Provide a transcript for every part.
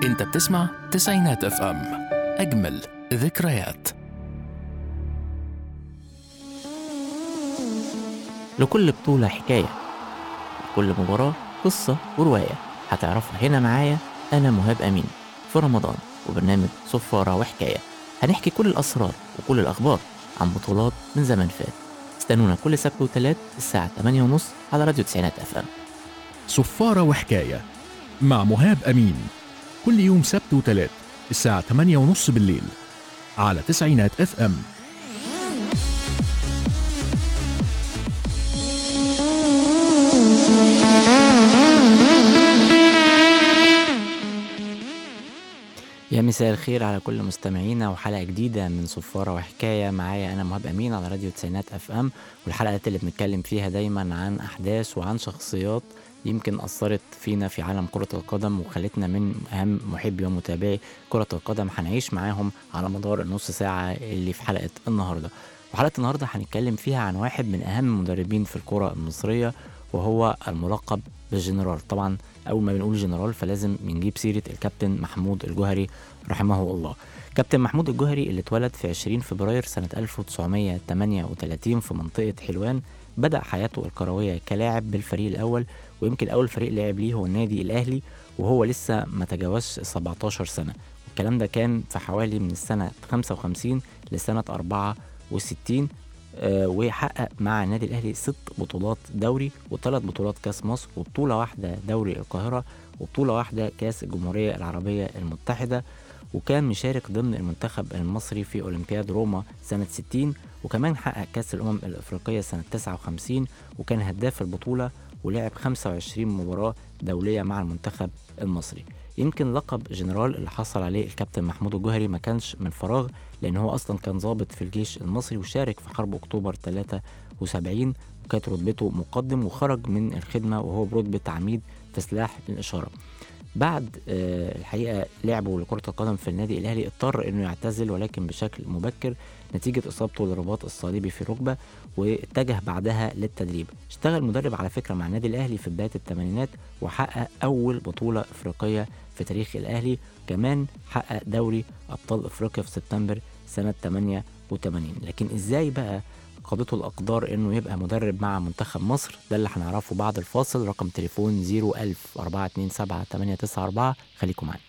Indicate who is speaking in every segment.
Speaker 1: انت بتسمع تسعينات اف ام اجمل ذكريات
Speaker 2: لكل بطولة حكاية لكل مباراة قصة ورواية هتعرفها هنا معايا أنا مهاب أمين في رمضان وبرنامج صفارة وحكاية هنحكي كل الأسرار وكل الأخبار عن بطولات من زمن فات استنونا كل سبت وتلات الساعة 8 ونص على راديو تسعينات أف أم
Speaker 1: صفارة وحكاية مع مهاب أمين كل يوم سبت وتلات الساعة 8 ونص بالليل على تسعينات اف ام
Speaker 2: يا مساء الخير على كل مستمعينا وحلقة جديدة من صفارة وحكاية معايا أنا مهاب أمين على راديو تسعينات أف أم والحلقات اللي بنتكلم فيها دايما عن أحداث وعن شخصيات يمكن أثرت فينا في عالم كرة القدم وخلتنا من أهم محبي ومتابعي كرة القدم هنعيش معاهم على مدار النص ساعة اللي في حلقة النهاردة وحلقة النهاردة هنتكلم فيها عن واحد من أهم المدربين في الكرة المصرية وهو الملقب بالجنرال طبعا أول ما بنقول جنرال فلازم بنجيب سيرة الكابتن محمود الجوهري رحمه الله كابتن محمود الجوهري اللي اتولد في 20 فبراير سنة 1938 في منطقة حلوان بدأ حياته الكروية كلاعب بالفريق الأول ويمكن أول فريق لعب ليه هو النادي الأهلي وهو لسه ما تجاوزش 17 سنة الكلام ده كان في حوالي من السنة 55 لسنة 64 آه، وحقق مع النادي الاهلي ست بطولات دوري وثلاث بطولات كاس مصر وبطوله واحده دوري القاهره وبطوله واحده كاس الجمهوريه العربيه المتحده وكان مشارك ضمن المنتخب المصري في اولمبياد روما سنه 60 وكمان حقق كاس الامم الافريقيه سنه 59 وكان هداف البطوله ولعب 25 مباراه دوليه مع المنتخب المصري يمكن لقب جنرال اللي حصل عليه الكابتن محمود الجوهري ما كانش من فراغ لان هو اصلا كان ضابط في الجيش المصري وشارك في حرب اكتوبر 73 وكانت رتبته مقدم وخرج من الخدمه وهو برتبه عميد في سلاح الاشاره بعد آه، الحقيقه لعبه لكره القدم في النادي الاهلي اضطر انه يعتزل ولكن بشكل مبكر نتيجه اصابته للرباط الصليبي في الركبه واتجه بعدها للتدريب اشتغل مدرب على فكره مع النادي الاهلي في بدايه الثمانينات وحقق اول بطوله افريقيه في تاريخ الاهلي كمان حقق دوري ابطال افريقيا في سبتمبر سنه 88 لكن ازاي بقى قادته الاقدار انه يبقى مدرب مع منتخب مصر ده اللي هنعرفه بعد الفاصل رقم تليفون 01000 427 894 خليكم معانا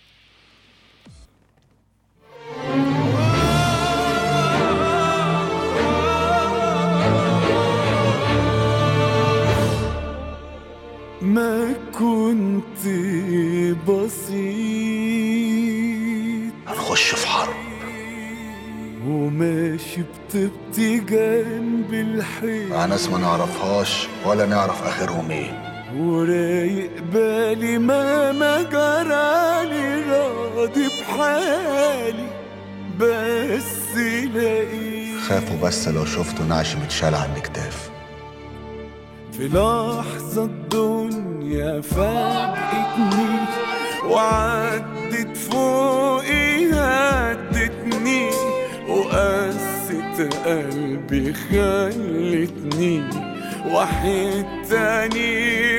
Speaker 3: ما كنت بسيط
Speaker 4: هنخش في حرب
Speaker 3: وماشي بطبطي جنب الحيط
Speaker 4: مع ناس ما نعرفهاش ولا نعرف اخرهم ايه
Speaker 3: ورايق بالي ما ما جرالي راضي بحالي بس لاقي
Speaker 4: خافوا بس لو شفتوا نعش متشال على الكتاف
Speaker 3: في لحظة الدنيا فاجئتني وعدت فوقي هدتني وقست قلبي خلتني واحد تاني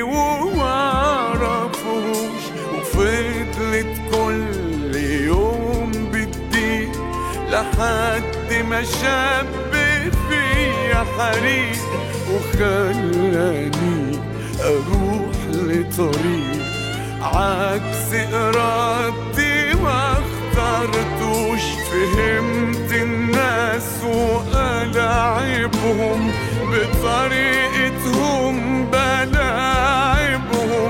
Speaker 3: ومعرفوش وفضلت كل يوم بتضيق لحد ما شاب فيا حريق وخلاني اروح لطريق عكس ارادتي ما اخترتوش فهمت الناس وألاعبهم بطريقتهم بلاعبهم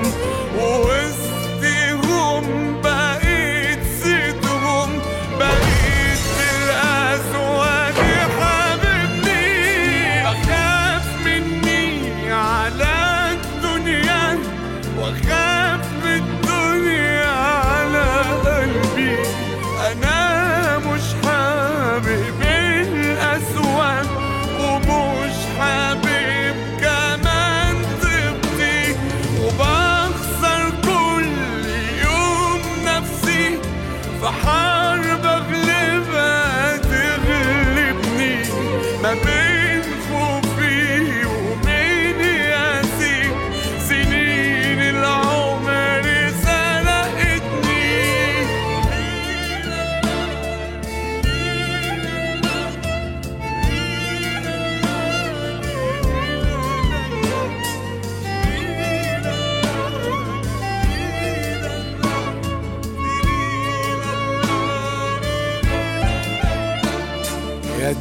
Speaker 3: ووسطهم بقيت سيدهم بقيت بالأسود حبيبني بخاف مني على الدنيا واخاف من الدنيا على قلبي انا مش حابب الاسود ومش حابب كمان طيبتي وبخسر كل يوم نفسي في حرب اغلبها تغلبني ما بين خوفي وبين ياسي سنين العمر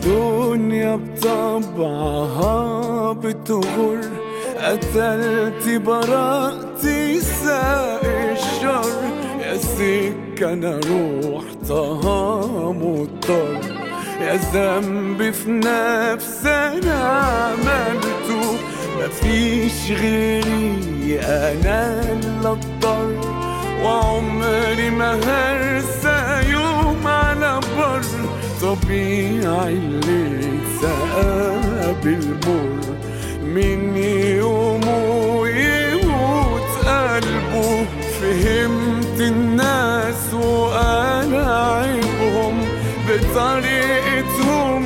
Speaker 3: الدنيا بطبعها بتغر قتلت براءتي ساق الشر يا سكة أنا روحتها مضطر يا ذنب في نفسي أنا عملته مفيش غيري أنا اللي أضطر وعمري ما هرسى يوم على بر طبيعي اللي اتسقى بالمر من يومه يموت قلبه فهمت الناس وانا عيبهم بطريقتهم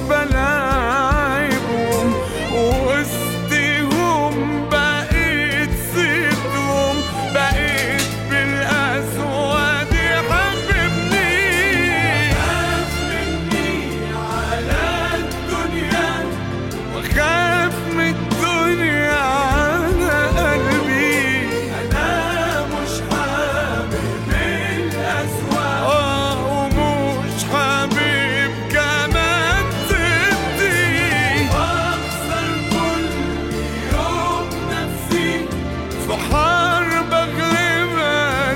Speaker 3: بلاعبهم وسطهم بقيت صيتهم بقيت بالاسود يحببني خاف مني على الدنيا وخاف من الدنيا على قلبي انا مش حابب الاسواق اه ومش حابب كمان تدي واخسر كل يوم نفسي في حرب اغلبها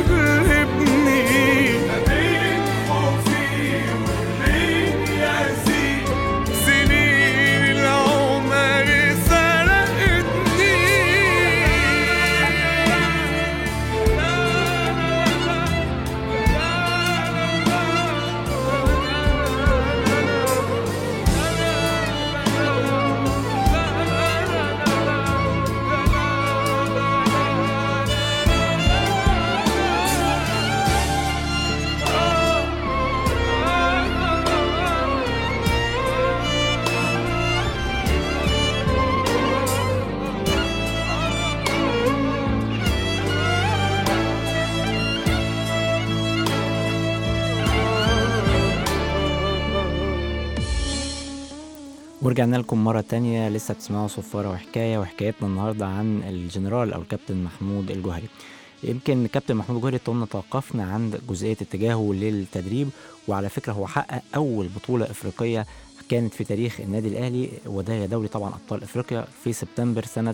Speaker 3: تغلبني ما بين خوفي وبين يأسي سنين العمر سرقتني
Speaker 2: ورجعنا لكم مرة تانية لسه بتسمعوا صفارة وحكاية وحكايتنا النهاردة عن الجنرال أو الكابتن محمود الجوهري يمكن الكابتن محمود الجوهري طولنا توقفنا عند جزئية اتجاهه للتدريب وعلى فكرة هو حقق أول بطولة إفريقية كانت في تاريخ النادي الأهلي وده دوري طبعا أبطال إفريقيا في سبتمبر سنة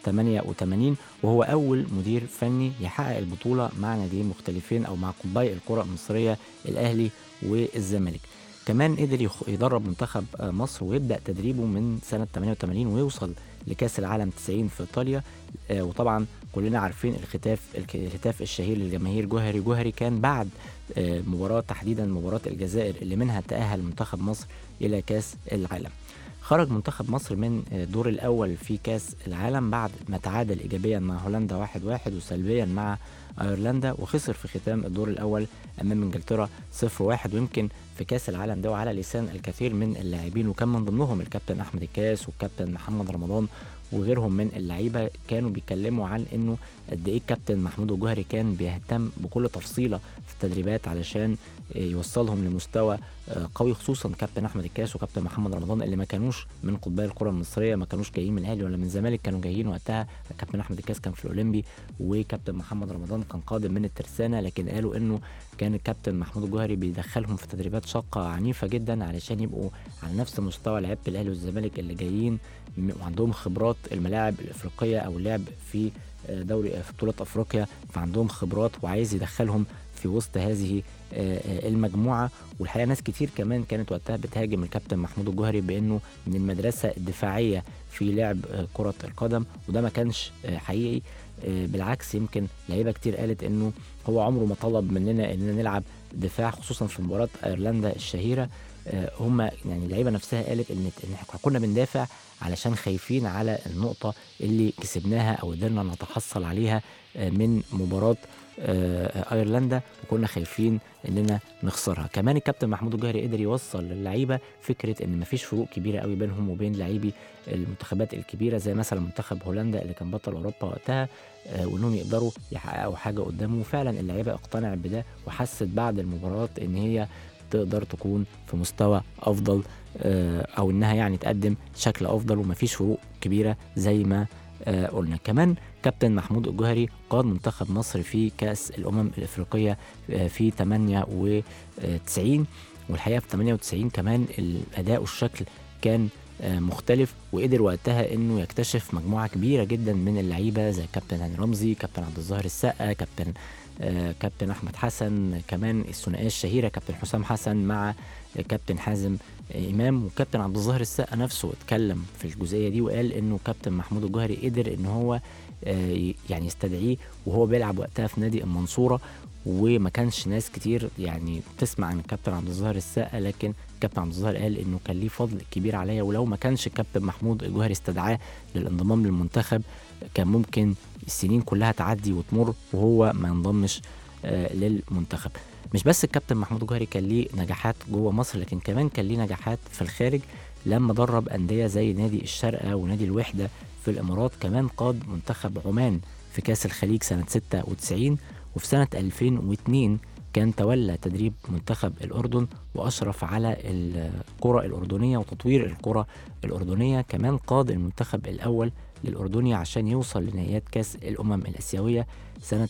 Speaker 2: 88 وهو أول مدير فني يحقق البطولة مع ناديين مختلفين أو مع قطبي الكرة المصرية الأهلي والزمالك كمان قدر يخ- يدرب منتخب آه، مصر ويبدا تدريبه من سنه 88 ويوصل لكاس العالم 90 في ايطاليا آه، وطبعا كلنا عارفين الختاف الك- الهتاف الشهير للجماهير جوهري جوهري كان بعد آه، مباراه تحديدا مباراه الجزائر اللي منها تاهل منتخب مصر الى كاس العالم خرج منتخب مصر من آه، الدور الاول في كاس العالم بعد ما تعادل ايجابيا مع هولندا 1-1 وسلبيا مع ايرلندا وخسر في ختام الدور الاول امام انجلترا 0-1 ويمكن في كاس العالم ده وعلى لسان الكثير من اللاعبين وكان من ضمنهم الكابتن احمد الكاس والكابتن محمد رمضان وغيرهم من اللعيبه كانوا بيتكلموا عن انه قد ايه الكابتن محمود الجوهري كان بيهتم بكل تفصيله في التدريبات علشان آه، يوصلهم لمستوى آه، قوي خصوصا كابتن احمد الكاس وكابتن محمد رمضان اللي ما كانوش من قطبي الكره المصريه ما كانوش جايين من الاهلي ولا من الزمالك كانوا جايين وقتها كابتن احمد الكاس كان في الاولمبي وكابتن محمد رمضان كان قادم من الترسانه لكن قالوا انه كان الكابتن محمود الجوهري بيدخلهم في تدريبات شاقه عنيفه جدا علشان يبقوا على نفس مستوى لعيبه الاهلي والزمالك اللي جايين م- وعندهم خبرات الملاعب الافريقيه او اللعب في آه، دوري في بطوله افريقيا فعندهم خبرات وعايز يدخلهم في وسط هذه آه، آه، المجموعه والحقيقه ناس كتير كمان كانت وقتها بتهاجم الكابتن محمود الجوهري بانه من المدرسه الدفاعيه في لعب آه، كره القدم وده ما كانش آه، حقيقي آه، بالعكس يمكن لعيبه كتير قالت انه هو عمره ما طلب مننا اننا نلعب دفاع خصوصا في مباراه ايرلندا الشهيره آه، هم يعني اللعيبه نفسها قالت ان ان احنا كنا بندافع علشان خايفين على النقطه اللي كسبناها او قدرنا نتحصل عليها آه، من مباراه آه، ايرلندا وكنا خايفين اننا نخسرها كمان الكابتن محمود الجوهري قدر يوصل للعيبه فكره ان مفيش فروق كبيره قوي بينهم وبين لاعبي المنتخبات الكبيره زي مثلا منتخب هولندا اللي كان بطل اوروبا وقتها آه، وانهم يقدروا يحققوا حاجه قدامه وفعلا اللعيبه اقتنعت بده وحست بعد المباراه ان هي تقدر تكون في مستوى افضل آه، او انها يعني تقدم شكل افضل ومفيش فروق كبيره زي ما آه، قلنا كمان كابتن محمود الجوهري قاد منتخب مصر في كاس الامم الافريقيه آه، في 98 والحقيقه في 98 كمان الاداء والشكل كان آه، مختلف وقدر وقتها انه يكتشف مجموعه كبيره جدا من اللعيبه زي كابتن هاني رمزي كابتن عبد الظاهر السقا كابتن آه، كابتن احمد حسن كمان الثنائيه الشهيره كابتن حسام حسن مع كابتن حازم امام وكابتن عبد الظاهر السقا نفسه اتكلم في الجزئيه دي وقال انه كابتن محمود الجوهري قدر ان هو آه، ي- يعني يستدعيه وهو بيلعب وقتها في نادي المنصوره وما كانش ناس كتير يعني تسمع عن الكابتن عبد الظاهر السقا لكن كابتن عبد الظاهر قال انه كان ليه فضل كبير عليا ولو ما كانش الكابتن محمود الجوهري استدعاه للانضمام للمنتخب كان ممكن السنين كلها تعدي وتمر وهو ما ينضمش آه، للمنتخب مش بس الكابتن محمود الجوهري كان ليه نجاحات جوه مصر لكن كمان كان ليه نجاحات في الخارج لما درب أندية زي نادي الشارقة ونادي الوحدة في الإمارات كمان قاد منتخب عمان في كأس الخليج سنة 96 وفي سنة 2002 كان تولى تدريب منتخب الأردن وأشرف على الكرة الأردنية وتطوير الكرة الأردنية كمان قاد المنتخب الأول للأردني عشان يوصل لنهائيات كأس الأمم الآسيوية سنة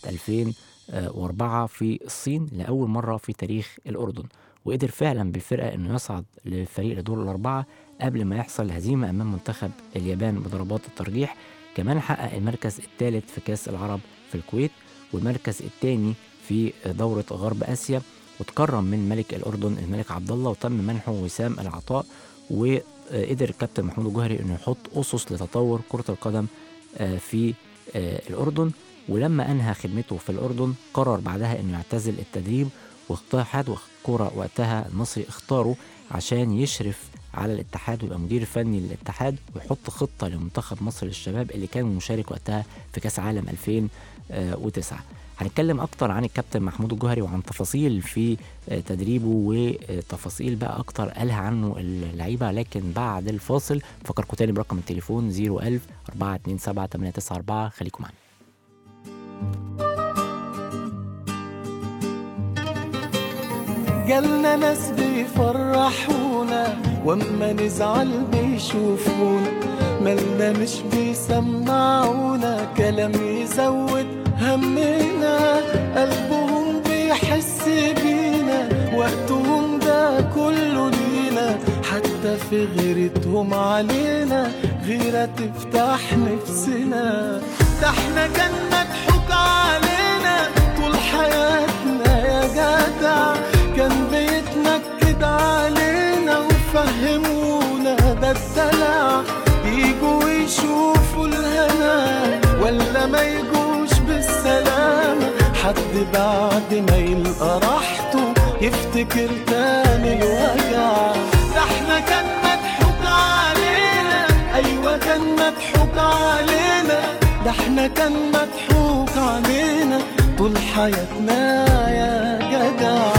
Speaker 2: 2004 في الصين لأول مرة في تاريخ الأردن وقدر فعلا بالفرقة أنه يصعد للفريق لدور الأربعة قبل ما يحصل هزيمة أمام منتخب اليابان بضربات الترجيح كمان حقق المركز الثالث في كأس العرب في الكويت والمركز الثاني في دورة غرب آسيا وتكرم من ملك الأردن الملك عبد الله وتم منحه وسام العطاء وقدر الكابتن محمود الجوهري انه يحط اسس لتطور كرة القدم آه، في آه، الأردن ولما أنهى خدمته في الأردن قرر بعدها انه يعتزل التدريب واتحاد الكرة وقتها المصري اختاره عشان يشرف على الاتحاد ويبقى مدير فني للاتحاد ويحط خطة لمنتخب مصر للشباب اللي كان مشارك وقتها في كأس عالم 2009 هنتكلم اكتر عن الكابتن محمود الجوهري وعن تفاصيل في آه، تدريبه وتفاصيل بقى اكتر قالها عنه اللعيبه لكن بعد الفاصل فكركم تاني برقم التليفون 01000 427 894 خليكم معانا
Speaker 5: جالنا ناس بيفرحونا واما نزعل بيشوفونا مالنا مش بيسمعونا كلام يزود همنا قلبهم بيحس بينا وقتهم ده كله لينا حتى في غيرتهم علينا غيرة تفتح نفسنا ده احنا كان مضحوك علينا طول حياتنا يا جدع كان بيتنكد علينا وفهمونا ده الدلع يجوا يشوفوا الهنا ولا ما يجوش بالسلامة حد بعد ما يلقى راحته يفتكر تاني الوجع ده احنا كان مضحوك علينا ايوه كان مضحوك علينا ده احنا كان مضحوك علينا طول حياتنا يا جدع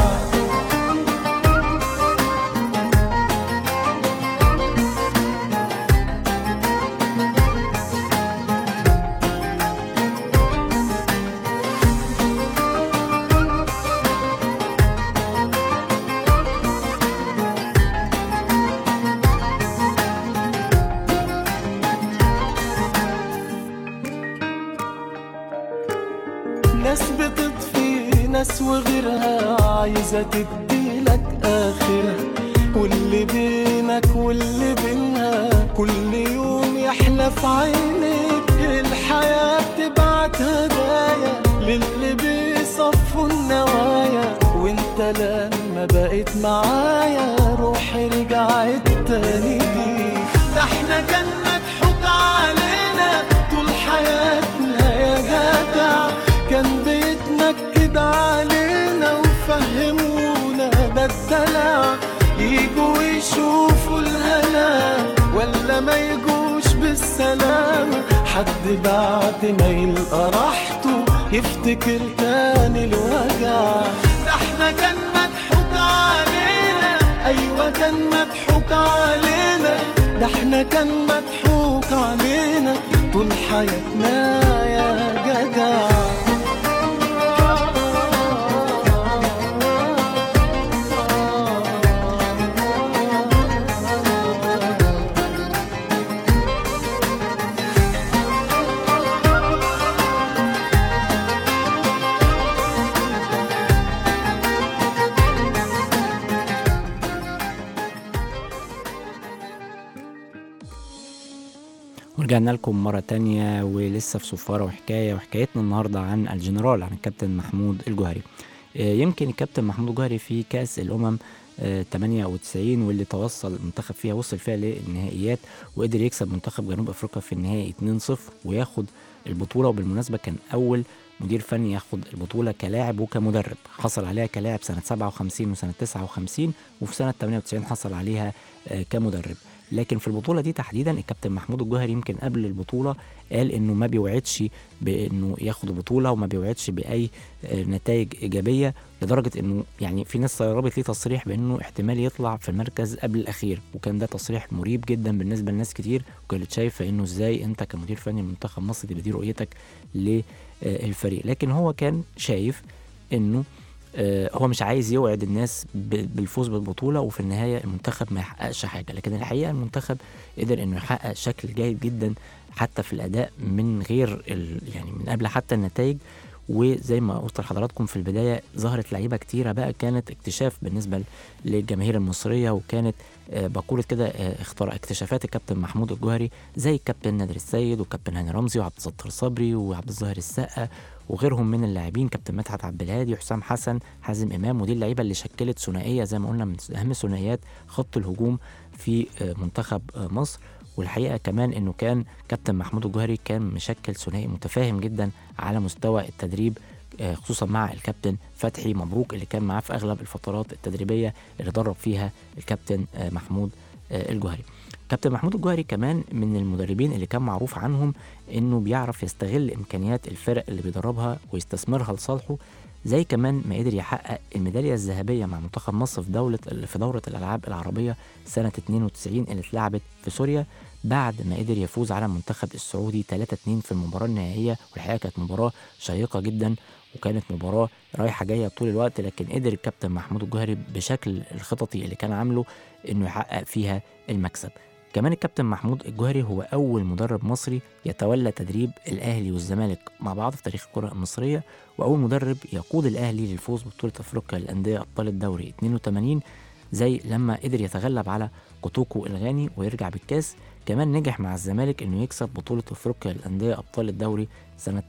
Speaker 5: ناس بتطفي ناس وغيرها عايزة تديلك آخرها واللي بينك واللي بينها كل يوم يحلى في عينيك الحياة بتبعت هدايا للي بيصفوا النوايا وانت لما بقيت معايا روحي رجعت تاني ليك ده احنا كان مضحوك علينا طول حياتنا يا جدع كان بيتنكد علينا وفهمونا ده الدلع يجوا يشوفوا الهنا ولا ما يجوش بالسلامة حد بعد ما يلقى راحته يفتكر تاني الوجع ده احنا كان مضحوك علينا ايوه كان مضحوك علينا ده احنا كان مضحوك علينا طول حياتنا يا جدع
Speaker 2: رجعنا لكم مرة تانية ولسه في صفارة وحكاية وحكايتنا النهاردة عن الجنرال عن الكابتن محمود الجوهري آه، يمكن الكابتن محمود الجوهري في كأس الأمم آه، 98 واللي توصل المنتخب فيها وصل فيها للنهائيات وقدر يكسب منتخب جنوب أفريقيا في النهائي 2-0 وياخد البطولة وبالمناسبة كان أول مدير فني ياخد البطولة كلاعب وكمدرب حصل عليها كلاعب سنة 57 وسنة 59 وفي سنة 98 حصل عليها آه، كمدرب لكن في البطوله دي تحديدا الكابتن محمود الجوهري يمكن قبل البطوله قال انه ما بيوعدش بانه ياخد البطوله وما بيوعدش باي آه، نتائج ايجابيه لدرجه انه يعني في ناس سربت ليه تصريح بانه احتمال يطلع في المركز قبل الاخير وكان ده تصريح مريب جدا بالنسبه لناس كتير وكانت شايفه انه ازاي انت كمدير فني لمنتخب مصر تبقى دي رؤيتك للفريق لكن هو كان شايف انه آه، هو مش عايز يوعد الناس ب- بالفوز بالبطوله وفي النهايه المنتخب ما يحققش حاجه لكن الحقيقه المنتخب قدر انه يحقق شكل جيد جدا حتى في الاداء من غير ال... يعني من قبل حتى النتائج وزي ما قلت لحضراتكم في البدايه ظهرت لعيبه كتيره بقى كانت اكتشاف بالنسبه للجماهير المصريه وكانت آه، بقولة كده آه، اختراع اكتشافات الكابتن محمود الجوهري زي الكابتن نادر السيد والكابتن هاني رمزي وعبد الستار صبري وعبد الظاهر السقا وغيرهم من اللاعبين كابتن مدحت عبد الهادي وحسام حسن حازم امام ودي اللعيبه اللي شكلت ثنائيه زي ما قلنا من اهم ثنائيات خط الهجوم في آه، منتخب آه، مصر والحقيقه كمان انه كان كابتن محمود الجوهري كان مشكل ثنائي متفاهم جدا على مستوى التدريب آه، خصوصا مع الكابتن فتحي مبروك اللي كان معاه في اغلب الفترات التدريبيه اللي درب فيها الكابتن آه، محمود آه، الجوهري كابتن محمود الجوهري كمان من المدربين اللي كان معروف عنهم انه بيعرف يستغل امكانيات الفرق اللي بيدربها ويستثمرها لصالحه زي كمان ما قدر يحقق الميداليه الذهبيه مع منتخب مصر في دوله في دوره الالعاب العربيه سنه 92 اللي اتلعبت في سوريا بعد ما قدر يفوز على المنتخب السعودي 3-2 في المباراه النهائيه والحقيقه كانت مباراه شيقه جدا وكانت مباراه رايحه جايه طول الوقت لكن قدر الكابتن محمود الجوهري بشكل الخططي اللي كان عامله انه يحقق فيها المكسب كمان الكابتن محمود الجوهري هو أول مدرب مصري يتولى تدريب الأهلي والزمالك مع بعض في تاريخ الكرة المصرية وأول مدرب يقود الأهلي للفوز ببطولة أفريقيا للأندية أبطال الدوري 82 زي لما قدر يتغلب على كوتوكو الغاني ويرجع بالكاس كمان نجح مع الزمالك انه يكسب بطولة افريقيا للأندية أبطال الدوري سنة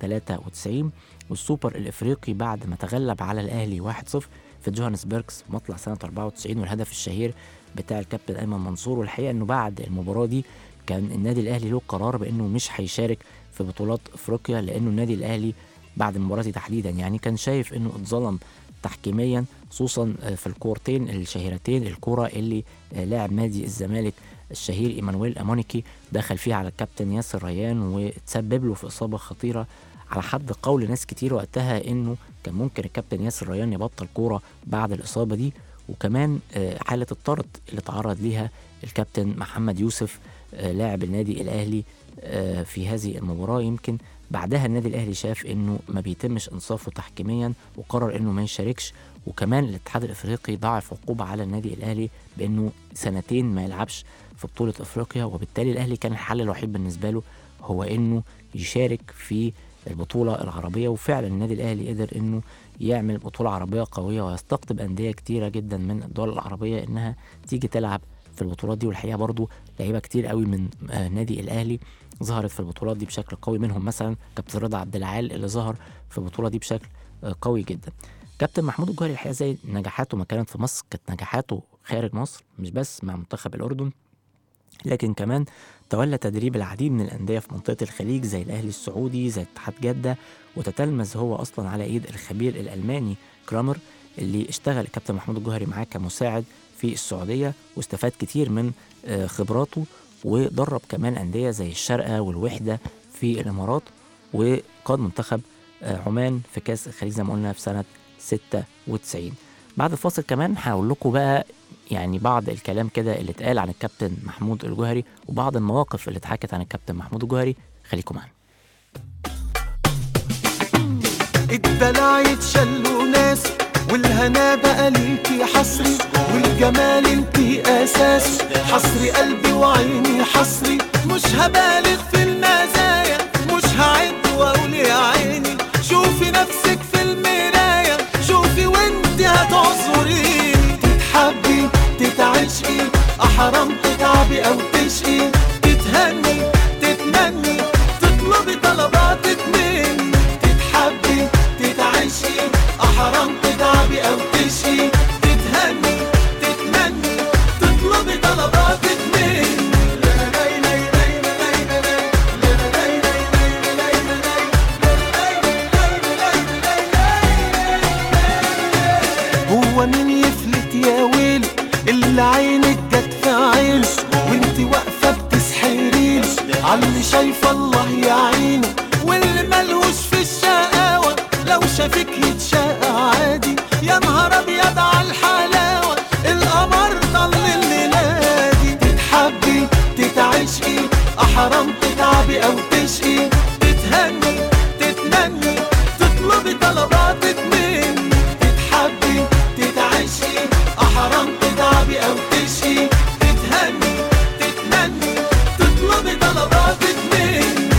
Speaker 2: 93 والسوبر الافريقي بعد ما تغلب على الأهلي 1-0 في جوهانسبرج في مطلع سنة 94 والهدف الشهير بتاع الكابتن أيمن منصور والحقيقة انه بعد المباراة دي كان النادي الأهلي له قرار بانه مش هيشارك في بطولات افريقيا لانه النادي الأهلي بعد المباراة دي تحديدا يعني كان شايف انه اتظلم تحكيميا خصوصا آه، في الكورتين الشهيرتين الكرة اللي آه، لاعب نادي الزمالك الشهير ايمانويل امونيكي دخل فيها على الكابتن ياسر ريان وتسبب له في اصابه خطيره على حد قول ناس كتير وقتها انه كان ممكن الكابتن ياسر ريان يبطل كوره بعد الاصابه دي وكمان آه، حاله الطرد اللي تعرض ليها الكابتن محمد يوسف آه، لاعب النادي الاهلي آه، في هذه المباراه يمكن بعدها النادي الاهلي شاف انه ما بيتمش انصافه تحكيميا وقرر انه ما يشاركش وكمان الاتحاد الافريقي ضاعف عقوبه على النادي الاهلي بانه سنتين ما يلعبش في بطوله افريقيا وبالتالي الاهلي كان الحل الوحيد بالنسبه له هو انه يشارك في البطوله العربيه وفعلا النادي الاهلي قدر انه يعمل بطوله عربيه قويه ويستقطب انديه كتيره جدا من الدول العربيه انها تيجي تلعب في البطولات دي والحقيقه برضو لعيبه كتير قوي من آه، نادي الاهلي ظهرت في البطولات دي بشكل قوي منهم مثلا كابتن رضا عبد العال اللي ظهر في البطوله دي بشكل آه، قوي جدا كابتن محمود الجوهري الحقيقه زي نجاحاته ما كانت في مصر كانت نجاحاته خارج مصر مش بس مع منتخب الاردن لكن كمان تولى تدريب العديد من الأندية في منطقة الخليج زي الأهلي السعودي زي اتحاد جدة وتتلمذ هو أصلا على إيد الخبير الألماني كرامر اللي اشتغل الكابتن محمود الجوهري معاه كمساعد في السعودية واستفاد كتير من آه، خبراته ودرب كمان أندية زي الشارقة والوحدة في الإمارات وقاد منتخب آه، عمان في كأس الخليج زي ما قلنا في سنة 96 بعد الفاصل كمان هقول لكم بقى يعني بعض الكلام كده اللي اتقال عن الكابتن محمود الجوهري وبعض المواقف اللي اتحكت عن الكابتن محمود الجوهري خليكم معانا
Speaker 5: الدلع يتشلوا ناس والهنا بقى ليكي حصري والجمال انتي اساس حصري قلبي وعيني حصري مش هبالغ في المزايا مش هعد واقول يا عيني شوفي نفسك في المراية شوفي وانتي هتعذريني تتحبي تتعشقي احرام تتعبي او تشقي تتهني تتمني شافك يتشاقى عادي يا نهار ابيض على الحلاوه القمر ضل الليله دي تتحبي تتعشقي احرام تتعبي او تشقي تتهني تتمني تطلبي طلباتك مني تتحبي تتعشقي احرام تتعبي او تشقي تتهني تتمني تطلبي طلباتك مني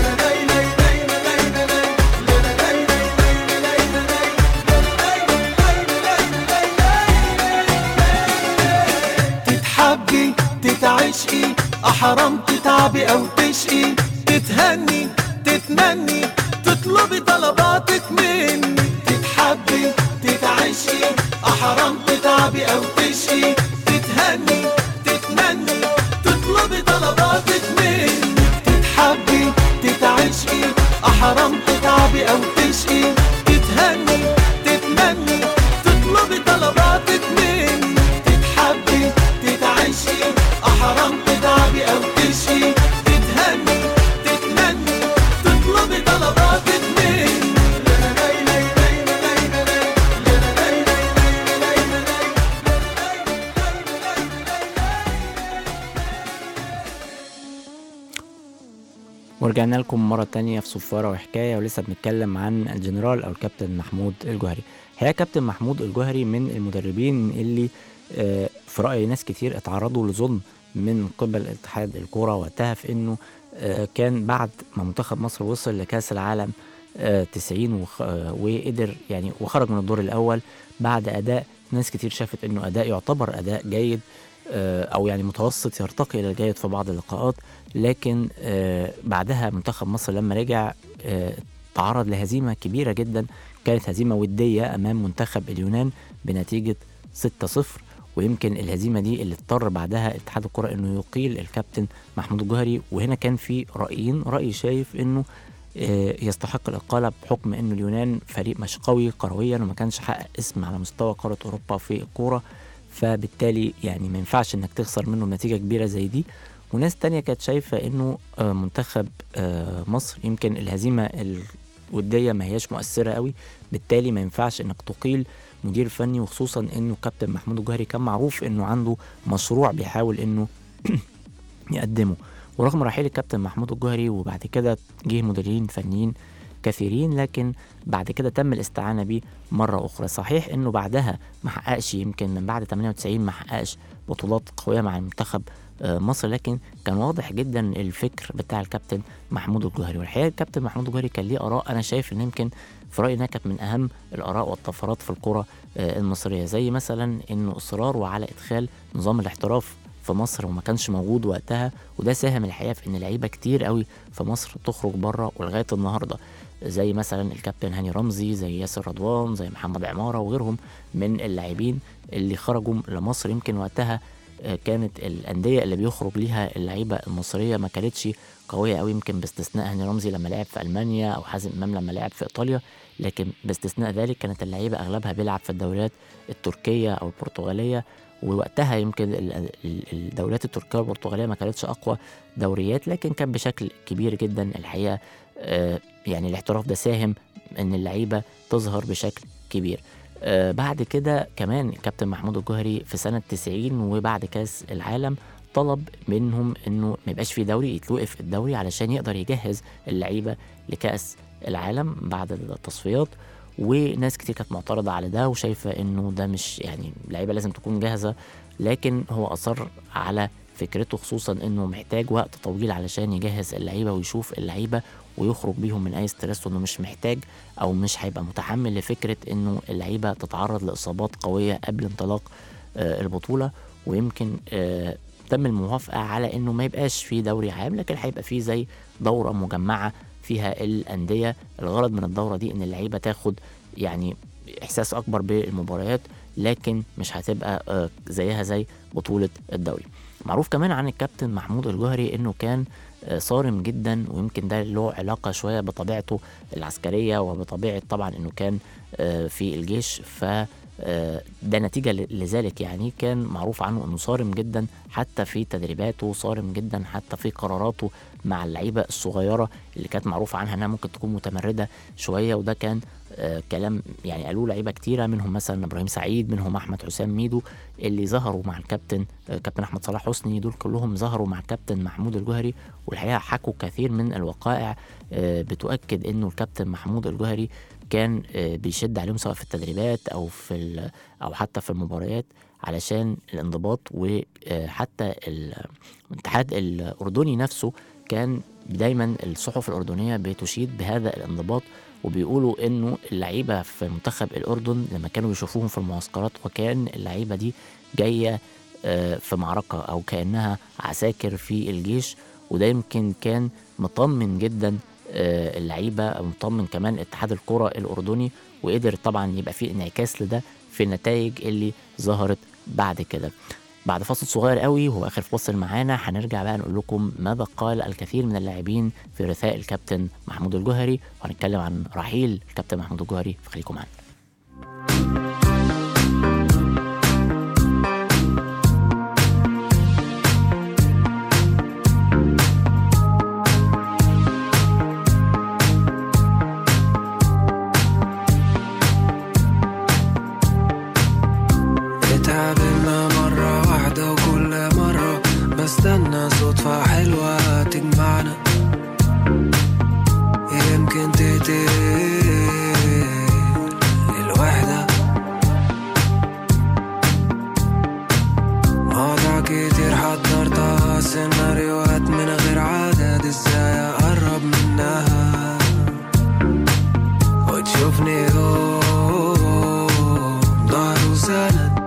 Speaker 5: تتحبي تتعشقي أحرام تتعبي أو تشقي تتهني تتمني تطلبي طلباتك مني تتحبي تتعشقي أحرام تتعبي أو تشقي تتهني تتمني تطلبي طلباتك مني تتحبي تتعشقي أحرام تتعبي أو تشقي تتهني تتمني تطلبي طلباتك مني تتحبي تتعشقي أحرام تتعبي أو تشقي تتهني تتمني تطلبي طلباتك مني
Speaker 2: ورجعنا لكم مرة تانية في صفارة وحكاية ولسه بنتكلم عن الجنرال أو الكابتن محمود الجوهري الحقيقة كابتن محمود الجوهري من المدربين اللي آه، في رأي ناس كتير اتعرضوا لظلم من قبل اتحاد الكورة وقتها في انه آه، كان بعد ما منتخب مصر وصل لكأس العالم آه، 90 وخ- آه، وقدر يعني وخرج من الدور الأول بعد أداء ناس كتير شافت انه أداء يعتبر أداء جيد آه، او يعني متوسط يرتقي الى الجيد في بعض اللقاءات لكن آه، بعدها منتخب مصر لما رجع آه، تعرض لهزيمه كبيره جدا كانت هزيمه وديه امام منتخب اليونان بنتيجه 6-0 ويمكن الهزيمه دي اللي اضطر بعدها اتحاد الكره انه يقيل الكابتن محمود الجوهري وهنا كان في رايين راي شايف انه آه، يستحق الإقالة بحكم إنه اليونان فريق مش قوي كرويا وما كانش حقق اسم على مستوى قارة أوروبا في الكورة فبالتالي يعني ما ينفعش إنك تخسر منه بنتيجة كبيرة زي دي وناس تانية كانت شايفة إنه آه، منتخب آه، مصر يمكن الهزيمة الودية ما هياش مؤثرة قوي بالتالي ما ينفعش إنك تقيل مدير فني وخصوصا إنه كابتن محمود الجوهري كان معروف إنه عنده مشروع بيحاول إنه يقدمه ورغم رحيل الكابتن محمود الجوهري وبعد كده جه مديرين فنيين كثيرين لكن بعد كده تم الاستعانه بيه مره اخرى صحيح انه بعدها ما حققش يمكن من بعد 98 ما حققش بطولات قويه مع المنتخب آه، مصر لكن كان واضح جدا الفكر بتاع الكابتن محمود الجوهري والحقيقه الكابتن محمود الجوهري كان ليه اراء انا شايف ان يمكن في رايي انها كانت من اهم الاراء والطفرات في الكره آه، المصريه زي مثلا انه اصراره على ادخال نظام الاحتراف في مصر وما كانش موجود وقتها وده ساهم الحقيقه في ان لعيبه كتير قوي في مصر تخرج بره ولغايه النهارده زي مثلا الكابتن هاني رمزي زي ياسر رضوان زي محمد عماره وغيرهم من اللاعبين اللي خرجوا لمصر يمكن وقتها آه، كانت الانديه اللي بيخرج ليها اللعيبه المصريه ما كانتش قويه قوي يمكن باستثناء هاني رمزي لما لعب في المانيا او حازم امام لما لعب في ايطاليا لكن باستثناء ذلك كانت اللعيبه اغلبها بيلعب في الدوريات التركيه او البرتغاليه ووقتها يمكن ال- ال- الدوريات التركيه والبرتغاليه ما كانتش اقوى دوريات لكن كان بشكل كبير جدا الحقيقه آه، يعني الاحتراف ده ساهم ان اللعيبه تظهر بشكل كبير آه، بعد كده كمان كابتن محمود الجوهري في سنه 90 وبعد كاس العالم طلب منهم انه ما يبقاش في دوري يتوقف الدوري علشان يقدر يجهز اللعيبه لكاس العالم بعد التصفيات وناس كتير كانت معترضه على ده وشايفه انه ده مش يعني اللعيبه لازم تكون جاهزه لكن هو اصر على فكرته خصوصا انه محتاج وقت طويل علشان يجهز اللعيبه ويشوف اللعيبه ويخرج بيهم من اي ستريس وانه مش محتاج او مش هيبقى متحمل لفكره انه اللعيبه تتعرض لاصابات قويه قبل انطلاق آه، البطوله ويمكن آه، تم الموافقه على انه ما يبقاش في دوري عام لكن هيبقى في زي دوره مجمعه فيها الانديه الغرض من الدوره دي ان اللعيبه تاخد يعني احساس اكبر بالمباريات لكن مش هتبقى آه، زيها زي بطوله الدوري معروف كمان عن الكابتن محمود الجوهري انه كان آه، صارم جدا ويمكن ده له علاقه شويه بطبيعته العسكريه وبطبيعه طبعا انه كان آه، في الجيش ف آه، ده نتيجة ل- لذلك يعني كان معروف عنه انه صارم جدا حتى في تدريباته صارم جدا حتى في قراراته مع اللعيبه الصغيره اللي كانت معروفه عنها انها ممكن تكون متمرده شويه وده كان آه كلام يعني قالوه لعيبه كتيره منهم مثلا ابراهيم سعيد منهم احمد حسام ميدو اللي ظهروا مع الكابتن آه كابتن احمد صلاح حسني دول كلهم ظهروا مع الكابتن محمود الجوهري والحقيقه حكوا كثير من الوقائع آه بتؤكد انه الكابتن محمود الجوهري كان آه بيشد عليهم سواء في التدريبات او في ال- او حتى في المباريات علشان الانضباط وحتى الاتحاد الاردني نفسه كان دايما الصحف الاردنيه بتشيد بهذا الانضباط وبيقولوا انه اللعيبه في منتخب الاردن لما كانوا بيشوفوهم في المعسكرات وكان اللعيبه دي جايه آه، في معركه او كانها عساكر في الجيش وده يمكن كان مطمن جدا آه، اللعيبه مطمن كمان اتحاد الكره الاردني وقدر طبعا يبقى في انعكاس لده في النتائج اللي ظهرت بعد كده بعد فاصل صغير قوي وهو اخر فاصل معانا هنرجع بقى نقول لكم ماذا قال الكثير من اللاعبين في رثاء الكابتن محمود الجوهري وهنتكلم عن رحيل الكابتن محمود الجوهري فخليكم معانا
Speaker 6: اتقابلنا مرة واحدة وكل مرة بستنى صدفة حلوة تجمعنا يمكن تقتل الوحدة مواضيع كتير حضرتها سيناريوهات من غير عدد ازاي اقرب منها وتشوفني يوم ظهر وسند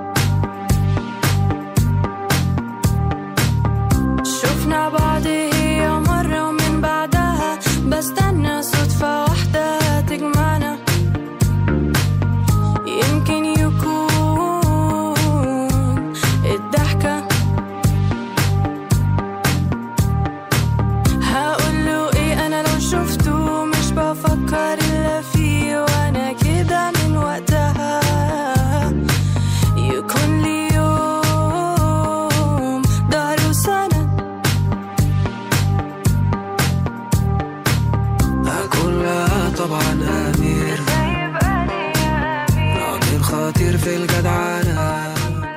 Speaker 7: شفنا بعض هي مرة ومن بعدها بستنى صدفة واحدة تجمعنا يمكن يكون الضحكة هقوله ايه انا لو شفته مش بفكر الا فيه وانا كده من وقتها يكون لي يوم ضهر وسند
Speaker 6: أكون لها طبعا أمير راجل خطير في الجدعنة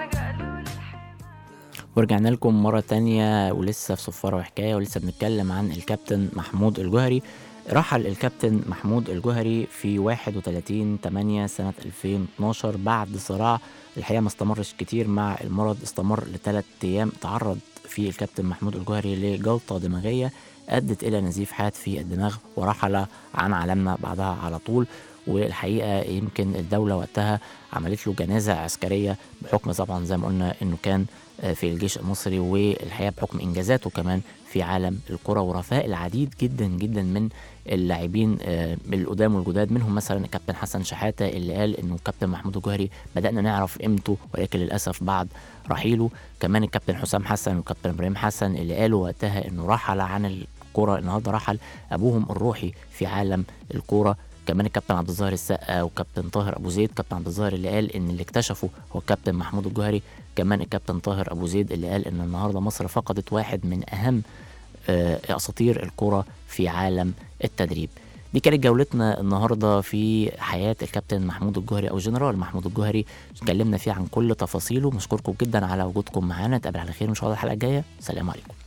Speaker 2: ورجعنا لكم مرة تانية ولسه في صفارة وحكاية ولسه بنتكلم عن الكابتن محمود الجوهري رحل الكابتن محمود الجوهري في 31 8 سنة 2012 بعد صراع الحقيقة ما استمرش كتير مع المرض استمر لثلاث أيام تعرض فيه الكابتن محمود الجوهري لجلطة دماغية أدت إلى نزيف حاد في الدماغ ورحل عن عالمنا بعدها على طول والحقيقة يمكن الدولة وقتها عملت له جنازة عسكرية بحكم طبعا زي ما قلنا إنه كان آه، في الجيش المصري والحقيقة بحكم إنجازاته كمان في عالم الكرة ورفاء العديد جدا جدا من اللاعبين آه، القدام والجداد منهم مثلا الكابتن حسن شحاتة اللي قال إنه الكابتن محمود الجوهري بدأنا نعرف قيمته ولكن للأسف بعد رحيله كمان الكابتن حسام حسن والكابتن إبراهيم حسن اللي قالوا وقتها إنه رحل عن الكرة النهارده رحل أبوهم الروحي في عالم الكرة كمان الكابتن عبد الظاهر السقا وكابتن طاهر ابو زيد كابتن عبد الظاهر اللي قال ان اللي اكتشفه هو الكابتن محمود الجوهري كمان الكابتن طاهر ابو زيد اللي قال ان النهارده مصر فقدت واحد من اهم آه، اساطير الكره في عالم التدريب دي كانت جولتنا النهارده في حياه الكابتن محمود الجوهري او جنرال محمود الجوهري اتكلمنا فيه عن كل تفاصيله مشكوركم جدا على وجودكم معانا نتقابل على خير ان شاء الله الحلقه الجايه سلام عليكم